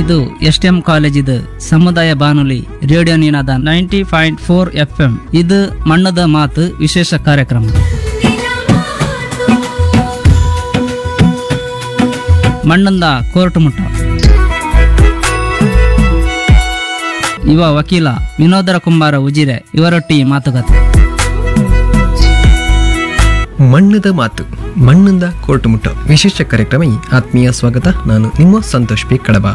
ಇದು S T M college ಇದು ಸಮುದಾಯ ಬಾನುಲಿ radio Ninada ninety point four F M ಇದು ಮಣ್ಣದ ಮಾತು ವಿಶೇಷ ಕಾರ್ಯಕ್ರಮ ಮಣ್ಣಂದ ಕೋರ್ಟ್ ಮುಟ್ಟ ಯುವ ವಕೀಲ ವಿನೋದರ ಕುಂಬಾರ ಉಜಿರೆ ಇವರೊಟ್ಟಿಗೆ ಮಾತುಕತೆ ಮಣ್ಣದ ಮಾತು ಮಣ್ಣಿಂದ ಕೋರ್ಟು ಮುಟ್ಟ ವಿಶೇಷ ಕಾರ್ಯಕ್ರಮ ಈ ಆತ್ಮೀಯ ಸ್ವಾಗತ ನಾನು ನಿಮ್ಮ ಸಂತೋಷ್ ಪಿ ಕಡಬ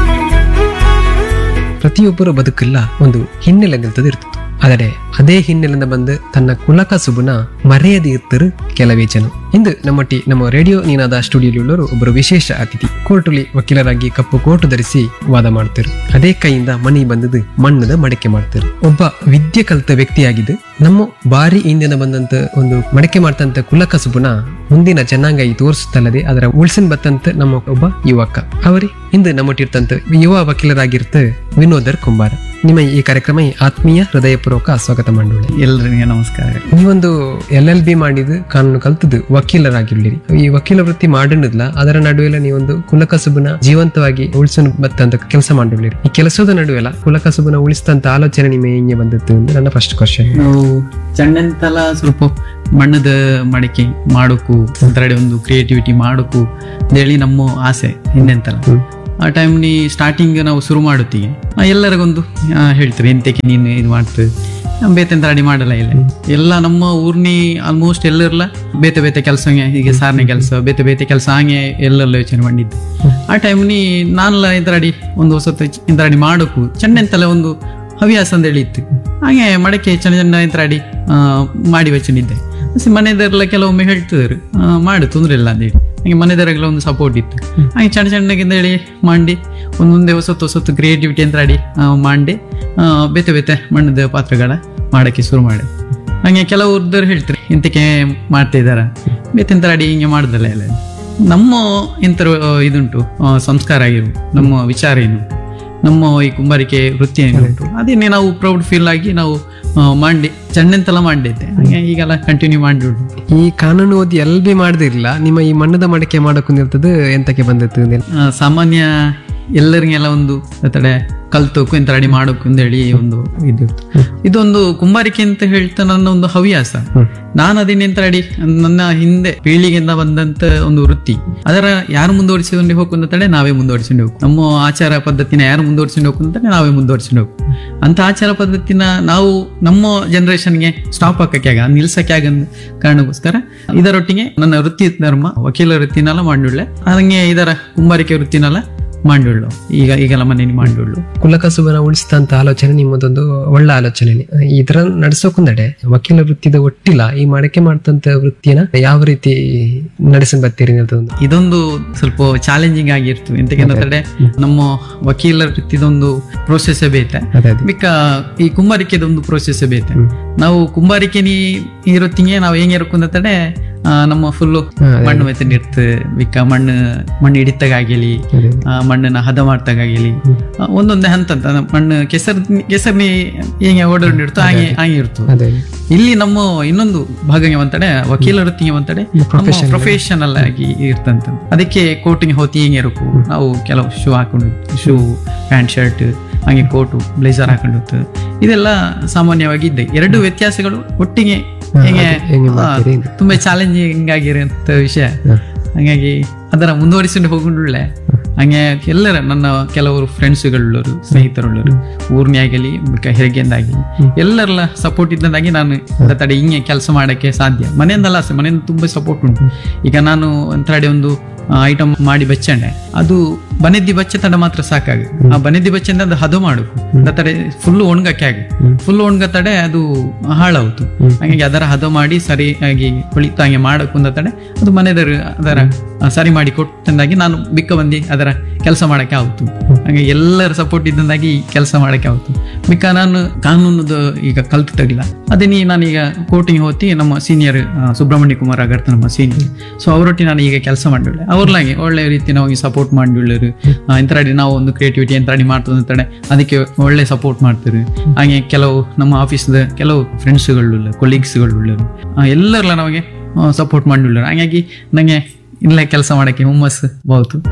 ಪ್ರತಿಯೊಬ್ಬರ ಬದುಕಲ್ಲ ಒಂದು ಹಿನ್ನೆಲೆ ನಿಲ್ತದೆ ಇರ್ತದೆ ಆದರೆ ಅದೇ ಹಿನ್ನೆಲೆಯಿಂದ ಬಂದು ತನ್ನ ಕುಲಕಸುಬುನ ಮರೆಯದೇ ಇರ್ತರು ಕೆಲವೇ ಜನ ಇಂದು ನಮ್ಮೊಟ್ಟಿ ನಮ್ಮ ರೇಡಿಯೋ ನೀನಾದ ಸ್ಟುಡಿಯೋಲಿರುವವರು ಒಬ್ಬರು ವಿಶೇಷ ಅತಿಥಿ ಕೋರ್ಟುಲಿ ವಕೀಲರಾಗಿ ಕಪ್ಪು ಕೋಟು ಧರಿಸಿ ವಾದ ಮಾಡ್ತಾರೆ ಅದೇ ಕೈಯಿಂದ ಮನೆ ಬಂದದ್ದು ಮಣ್ಣದ ಮಡಕೆ ಮಾಡ್ತಾರೆ ಒಬ್ಬ ವಿದ್ಯೆ ಕಲಿತ ವ್ಯಕ್ತಿಯಾಗಿದ್ದು ನಮ್ಮ ಬಾರಿ ಹಿಂದಿನ ಬಂದಂತ ಒಂದು ಮಡಕೆ ಮಾಡ್ತಂತ ಕುಲಕಸುಬುನ ಮುಂದಿನ ಜನಾಂಗ ಈ ತೋರಿಸುತ್ತಲ್ಲದೆ ಅದರ ಉಳ್ಸನ್ ಬತ್ತಂತ ನಮ್ಮ ಒಬ್ಬ ಯುವಕ ಅವರಿ ಇಂದು ನಮ್ಮೊಟ್ಟಿರ್ತಂತ ಯುವ ವಕೀಲರಾಗಿರ್ತ ವಿನೋದರ್ ಕುಂಬಾರ ನಿಮ್ಮ ಈ ಕಾರ್ಯಕ್ರಮ ಈ ಆತ್ಮೀಯ ಹೃದಯಪೂರ್ವಕ ಸ್ವಾಗತ ಮಾಡೋಣ ಎಲ್ಲರಿಗೆ ನಮಸ್ಕಾರ ನೀವೊಂದು ಎಲ್ ಎಲ್ ಬಿ ಮಾಡಿದ್ದು ಕಾನೂನು ಕಲ್ತದ್ದು ವಕೀಲರಾಗಿರ್ಲಿರಿ ಈ ವಕೀಲ ವೃತ್ತಿ ಮಾಡಿದ್ಲ ಅದರ ನಡುವೆಲ್ಲ ನೀವೊಂದು ಕುಲಕಸುಬನ ಜೀವಂತವಾಗಿ ಉಳಿಸಲು ಬತ್ತಂತ ಕೆಲಸ ಮಾಡಿರ್ಲಿರಿ ಈ ಕೆಲಸದ ನಡುವೆಲ್ಲ ಕುಲಕಸುಬನ ಉಳಿಸ್ತಂತ ಆಲೋಚನೆ ನಿಮ್ಮ ಹೆಂಗೆ ಬಂದಿತ್ತು ಅಂತ ನನ್ನ ಫಸ್ಟ್ ಕ್ವಶನ್ ನಾವು ಚಂಡಂತಲ ಸ್ವಲ್ಪ ಮಣ್ಣದ ಮಡಿಕೆ ಮಾಡೋಕು ಒಂಥರ ಒಂದು ಕ್ರಿಯೇಟಿವಿಟಿ ಮಾಡೋಕು ಅಂತೇಳಿ ನಮ್ಮ ಆಸೆ ಹಿಂದೆಂತಲ ಆ ಟೈಮ್ ನೀ ಸ್ಟಾರ್ಟಿಂಗ್ ನಾವು ಶುರು ಮಾಡುತ್ತೀಗೆ ಆ, ಎಲ್ಲರಿಗೊಂದು ಆ, ಹೇಳ್ತಾರೆ ಎಂತಕ್ಕೆ ನೀನು ಇದು ಮಾಡ್ತು ಬೇತೆಂತ ರೆಡಿ ಮಾಡಲ್ಲ ಇಲ್ಲ ಎಲ್ಲ ನಮ್ಮ ಊರ್ನಿ ಆಲ್ಮೋಸ್ಟ್ ಎಲ್ಲರಲ್ಲ ಬೇತೆ ಬೇತೆ ಕೆಲಸ ಹೀಗೆ ಸಾರನೆ ಕೆಲಸ ಬೇತೆ ಬೇತೆ ಕೆಲಸ ಹಂಗೆ ಎಲ್ಲೆಲ್ಲ ಯೋಚನೆ ಮಾಡಿದ್ದು ಆ ಟೈಮ್ ನೀ ನಾನೆಲ್ಲ ಇಂತರಾಡಿ ಒಂದು ಹೊಸ ಇಂತರಾಡಿ ಮಾಡೋಕು ಚಂಡೆಂತಲ ಒಂದು ಹವ್ಯಾಸ ಅಂತೇಳಿ ಇತ್ತು ಹಾಗೆ ಮಡಕೆ ಚೆನ್ನ ಚೆನ್ನ ಇಂತರಾಡಿ ಆ, ಮಾಡಿ ವಚನಿದ್ದೆ ಮನೆದರೆಲ್ಲ ಕೆಲವೊಮ್ಮೆ ಹೇಳ್ತಿದ್ರು ಆ, ಮಾಡು ತೊಂದರೆ ಇಲ್ಲ ಅಂತೇಳಿ ಹಾಗೆ ಮನೆದರೆಲ್ಲ ಒಂದು ಸಪೋರ್ಟ್ ಇತ್ತು ಹಾಗೆ ಸಣ್ಣ ಸಣ್ಣಗಿಂದ ಹೇಳಿ ಮಾಡಿ ಒಂದೊಂದೇ ಹೊಸತ್ತು ಹೊಸತ್ತು ಕ್ರಿಯೇಟಿವಿಟಿ ಅಂತ ಆಡಿ ಆ, ಮಾಡಿ ಆ, ಬೇತೆ ಬೇತೆ ಮಣ್ಣದ ಪಾತ್ರಗಳ ಮಾಡಕ್ಕೆ ಶುರು ಮಾಡಿ ಹಾಗೆ ಕೆಲವ್ರದ್ದು ಹೇಳ್ತಾರೆ ಇಂತಕ್ಕೆ ಮಾಡ್ತಾ ಇದ್ದಾರ ಬೇತೆ ಎಂತ ಅಡಿ ಹಿಂಗೆ ಮಾಡ್ದಲ್ಲ ಎಲ್ಲ ನಮ್ಮ ಇಂತರ ಇದುಂಟು ಆ, ಸಂಸ್ಕಾರ ಆಗಿರು ನಮ್ಮ ವಿಚಾರ ಏನು ನಮ್ಮ ಈ ಕುಂಬಾರಿಕೆ ವೃತ್ತಿ ಏನು ಉಂಟು ಅದೇನೆ ನಾವು ಪ್ರೌಡ್ ಫೀಲ್ ಆಗಿ ನಾವು ಆ, ಮಾಡಿ ಚಂಡೆಂತೆಲ್ಲ ಮಾಡಿದ್ದೆ ಹಾಗೆ ಈಗೆಲ್ಲ ಕಂಟಿನ್ಯೂ ಮಾಡಿಬಿಡು ಈ ಕಾನೂನು ಓದಿ ಎಲ್ ಬಿ ಮಾಡದಿರ್ಲಿಲ್ಲ ನಿಮ್ಮ ಈ ಮಣ್ಣದ ಮಡಕೆ ಮಾಡಕ್ಕೆ ನಿಲ್ತದ್ದು ಎಂತಕ್ಕೆ ಬಂದಿತ್ತು ಅಂತ ಆ, ಸಾಮಾನ್ಯ ಎಲ್ಲರಿಗೆಲ್ಲ ಒಂದು ತಡೆ ಕಲ್ತೋಕು ಎಂತ ರೆಡಿ ಮಾಡೋಕು ಅಂತೇಳಿ ಒಂದು ಇದಿತ್ತು ಇದೊಂದು ಕುಂಬಾರಿಕೆ ಅಂತ ಹೇಳ್ತಾ ನನ್ನ ಒಂದು ಹವ್ಯಾಸ ನಾನು ಅದನ್ನೆಂತ ರೆಡಿ ನನ್ನ ಹಿಂದೆ ಪೀಳಿಗೆಯಿಂದ ಬಂದಂತ ಒಂದು ವೃತ್ತಿ ಅದರ ಯಾರು ಮುಂದುವರಿಸಿಕೊಂಡು ಹೋಗ್ಕೊಂಡ ತಡೆ ನಾವೇ ಮುಂದುವರಿಸಿಕೊಂಡು ಹೋಗು ನಮ್ಮ ಆಚಾರ ಪದ್ಧತಿನ ಯಾರು ಮುಂದುವರಿಸಿಕೊಂಡು ಹೋಗ್ಕೊಂಡ ನಾವೇ ಮುಂದುವರಿಸಿಕೊಂಡು ಹೋಗು ಅಂತ ಆಚಾರ ಪದ್ಧತಿನ ನಾವು ನಮ್ಮ ಜನರೇಷನ್ಗೆ ಸ್ಟಾಪ್ ಹಾಕಕ್ಕೆ ಆಗ ನಿಲ್ಸಕ್ಕೆ ಆಗ ಕಾರಣಕ್ಕೋಸ್ಕರ ಇದರೊಟ್ಟಿಗೆ ನನ್ನ ವೃತ್ತಿ ಧರ್ಮ ವಕೀಲ ವೃತ್ತಿನೆಲ್ಲ ಮಾಡಿಳ್ಳೆ ಹಂಗೆ ಇದರ ಕುಂಬಾರಿಕೆ ವೃತ್ತಿನೆಲ್ಲ ಮಾಡಿಳ್ಳು ಈಗ ಈಗೆಲ್ಲ ಮನೇಲಿ ಮಾಡಿಳ್ಳು ಕುಲಕಸುಬನ ಉಳಿಸ್ತಂತ ಆಲೋಚನೆ ನಿಮ್ಮದೊಂದು ಒಳ್ಳೆ ಆಲೋಚನೆ ಇದರ ನಡ್ಸೋಕೊಂದಡೆ ವಕೀಲ ವೃತ್ತಿದ ಒಟ್ಟಿಲ್ಲ ಈ ಮಡಕೆ ಮಾಡ್ತಂತ ವೃತ್ತಿನ ಯಾವ ರೀತಿ ನಡೆಸನ್ ಬರ್ತೀರಿ ಅನ್ನೋದೊಂದು ಇದೊಂದು ಸ್ವಲ್ಪ ಚಾಲೆಂಜಿಂಗ್ ಆಗಿರ್ತು ಎಂತಕ್ಕೆ ತಡೆ ನಮ್ಮ ವಕೀಲ ವೃತ್ತಿದೊಂದು ಪ್ರೋಸೆಸ್ ಬೇತೆ ಅದೇ ಅದೇ ಬಿಕ್ಕ ಈ ಕುಂಬಾರಿಕೆದೊಂದು ಪ್ರೋಸೆಸ್ ಬೇತೆ ನಾವು ಕುಂಬಾರಿಕೆ ನೀ ಇರುತ್ತಿಗೆ ನಾವು ಹೆಂಗೆ ಇರಕ್ಕಂದ ತಡೆ ಆ, ನಮ್ಮ ಫುಲ್ಲು ಮಣ್ಣು ಮೆತ್ತಂಡ್ ಇರ್ತು ಬಿಕ್ಕ ಮಣ್ಣು ಮಣ್ಣು ಹಿಡಿತಾಗಿಲಿ ಅದೇ. ಮಣ್ಣನ್ನ ಹದ ಮಾಡ್ತಾಗಿಲಿ ಒಂದೊಂದೇ ಹಂತ ಅಂತ ಮಣ್ಣು ಕೆಸರ್ ಕೆಸರ್ನಿ ಹೆಂಗೆ ಓಡಾಡಿರ್ತು ಹಾಗೆ ಹಾಗೆ ಇರ್ತು ಅದೇ ಇಲ್ಲಿ ನಮ್ಮ ಇನ್ನೊಂದು ಭಾಗಗೆ ಒಂತಡೆ ವಕೀಲ ವೃತ್ತಿಗೆ ಒಂತಡೆ ಪ್ರೊಫೆಷನಲ್ ಆಗಿ ಇರ್ತಂತ ಅದಕ್ಕೆ ಕೋಟಿಗೆ ಹೋತಿ ಹಿಂಗೆ ಇರಕು ನಾವು ಕೆಲವು ಶೂ ಹಾಕೊಂಡು ಶೂ ಪ್ಯಾಂಟ್ ಶರ್ಟ್ ಹಾಗೆ ಕೋಟು ಬ್ಲೇಸರ್ ಹಾಕೊಂಡು ಇದೆಲ್ಲ ಸಾಮಾನ್ಯವಾಗಿ ಇದ್ದೆ ಎರಡು ವ್ಯತ್ಯಾಸಗಳು ಒಟ್ಟಿಗೆ ಹೆಂಗೆ ಹೆಂಗೆ ಆ, ಮಾಡ್ತೀರಿ ಅಂತ. ತುಂಬಾ ಚಾಲೆಂಜಿಂಗ್ ಆಗಿರೋಂಥ ವಿಷಯ ಹ. ಹಾಗಾಗಿ ಅದರ ಮುಂದುವರಿಸಿಕೊಂಡು ಹೋಗೊಂಡುಳ್ಳೆ ಹಂಗೆ ಎಲ್ಲರ ನನ್ನ ಕೆಲವರು ಫ್ರೆಂಡ್ಸ್ಗಳುಳ್ಳರು ಸ್ನೇಹಿತರುಳ್ಳರು ಊರ್ನಾಗಲಿ ಹೆರಿಗೆಂದಾಗಲಿ ಎಲ್ಲರೆಲ್ಲ ಸಪೋರ್ಟ್ ಇದ್ದಂದಾಗಿ ನಾನು ಇಂಥ ತಡೆ ಹಿಂಗೆ ಕೆಲಸ ಮಾಡಕ್ಕೆ ಸಾಧ್ಯ ಮನೆಯಿಂದಲ್ಲ ಅಷ್ಟೇ ಮನೆಯಿಂದ ತುಂಬಾ ಸಪೋರ್ಟ್ ಉಂಟು ಈಗ ನಾನು ಒಂಥರಡೆ ಒಂದು ಐಟಮ್ ಮಾಡಿ ಬಚ್ಚಂಡೆ ಅದು ಬನೆದ್ದಿ ಬಚ್ಚೆ ತಡ ಮಾತ್ರ ಸಾಕಾಗ ಆ ಬನೆದ್ದಿ ಬಚ್ಚೆಂದ ಅದು ಹದ ಮಾಡು ತಡೆ ಫುಲ್ ಒಣಗಕ್ಕೆ ಆಗಿ ಫುಲ್ ಒಣಗ ತಡೆ ಅದು ಹಾಳಾಯ್ತು ಹಾಗಾಗಿ ಅದರ ಹದ ಮಾಡಿ ಸರಿಯಾಗಿ ಹೊಳಿತಾಗೆ ಮಾಡಕ್ಕುಂದ ತಡೆ ಅದು ಮನೆದರ ಅದರ ಆ, ಸರಿ ಮಾಡಿ ಕೊಟ್ಟಂದಾಗಿ ನಾನು ಬಿಕ್ಕ ಬಂದು ಅದರ ಕೆಲಸ ಮಾಡಕ್ಕೆ ಆಯ್ತು ಹಾಗೆ ಎಲ್ಲರ ಸಪೋರ್ಟ್ ಇದ್ದಂದಾಗಿ ಕೆಲಸ ಮಾಡಕ್ಕೆ ಆಯ್ತು ಬಿಕ್ಕ ನಾನು ಕಾನೂನದ ಈಗ ಕಲ್ತು ತಗಿಲ್ಲ ಅದೇ ನೀ ನಾನೀಗ ಕೋರ್ಟಿಗೆ ಹೋತಿ ನಮ್ಮ ಸೀನಿಯರ್ ಸುಬ್ರಹ್ಮಣ್ಯ ಕುಮಾರ್ ಆಗರ್ತ ನಮ್ಮ ಸೀನಿಯರ್ ಸೊ ಅವರೊಟ್ಟಿಗೆ ನಾನು ಈಗ ಕೆಲಸ ಮಾಡಿಳ್ಳೆ ಅವ್ರಲಾಗೆ ಒಳ್ಳೆ ರೀತಿ ನಾವು ಸಪೋರ್ಟ್ ಮಾಡಿಳ್ಳರು ಇಂಥರಡಿ ನಾವು ಒಂದು ಕ್ರಿಯೇಟಿವಿಟಿ ಎಂತರಡಿ ಮಾಡ್ತದೆ ಅಂತಡೆ ಅದಕ್ಕೆ ಒಳ್ಳೆ ಸಪೋರ್ಟ್ ಮಾಡ್ತಾರೆ ಹಾಗೆ ಕೆಲವು ನಮ್ಮ ಆಫೀಸ್ದ ಕೆಲವು ಫ್ರೆಂಡ್ಸ್ಗಳು ಕೊಲೀಗ್ಸ್ಗಳು ಎಲ್ಲರೆಲ್ಲ ನಮಗೆ ಸಪೋರ್ಟ್ ಮಾಡಿಳ್ಳರು ಹಾಗಾಗಿ ನನಗೆ ಇಲ್ಲೇ ಕೆಲಸ ಮಾಡಕ್ಕೆ ಹುಮ್ಮಸ್ಸು ಬಹುದು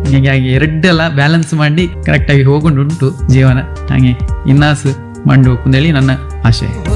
ಹೀಗೆ ಹಾಗೆ ಎರಡೆಲ್ಲ ಬ್ಯಾಲೆನ್ಸ್ ಮಾಡಿ ಕರೆಕ್ಟಾಗಿ ಹೋಗೊಂಡುಂಟು ಜೀವನ ಹಾಗೆ ಇನ್ನಾಸು ಮಂಡು ಹೋಗ್ಕೊಂಡೇಳಿ ನನ್ನ ಆಶೆ